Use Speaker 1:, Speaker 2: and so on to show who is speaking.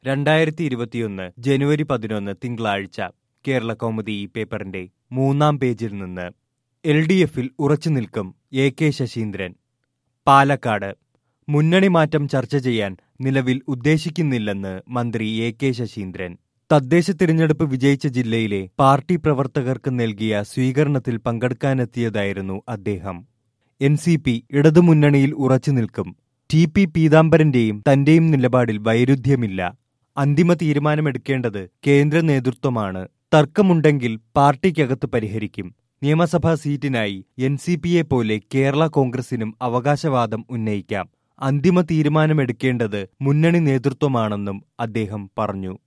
Speaker 1: രണ്ടായിരത്തി ഇരുപത്തിയൊന്ന് ജനുവരി പതിനൊന്ന് തിങ്കളാഴ്ച കേരള കൗമുദി ഈ പേപ്പറിന്റെ മൂന്നാം പേജിൽ നിന്ന് എൽ ഡി എഫിൽ ഉറച്ചു നിൽക്കും എ കെ ശശീന്ദ്രൻ പാലക്കാട് മുന്നണി മാറ്റം ചർച്ച ചെയ്യാൻ നിലവിൽ ഉദ്ദേശിക്കുന്നില്ലെന്ന് മന്ത്രി എ കെ ശശീന്ദ്രൻ തദ്ദേശ തിരഞ്ഞെടുപ്പ് വിജയിച്ച ജില്ലയിലെ പാർട്ടി പ്രവർത്തകർക്ക് നൽകിയ സ്വീകരണത്തിൽ പങ്കെടുക്കാനെത്തിയതായിരുന്നു അദ്ദേഹം എൻ സി പി ഇടതുമുന്നണിയിൽ ഉറച്ചു നിൽക്കും ടി പി പീതാംബരന്റെയും തന്റെയും നിലപാടിൽ വൈരുദ്ധ്യമില്ല അന്തിമ തീരുമാനമെടുക്കേണ്ടത് കേന്ദ്ര നേതൃത്വമാണ് തർക്കമുണ്ടെങ്കിൽ പാർട്ടിക്കകത്ത് പരിഹരിക്കും നിയമസഭാ സീറ്റിനായി എൻ സി പിയെ പോലെ കേരള കോൺഗ്രസിനും അവകാശവാദം ഉന്നയിക്കാം അന്തിമ തീരുമാനമെടുക്കേണ്ടത് മുന്നണി നേതൃത്വമാണെന്നും അദ്ദേഹം പറഞ്ഞു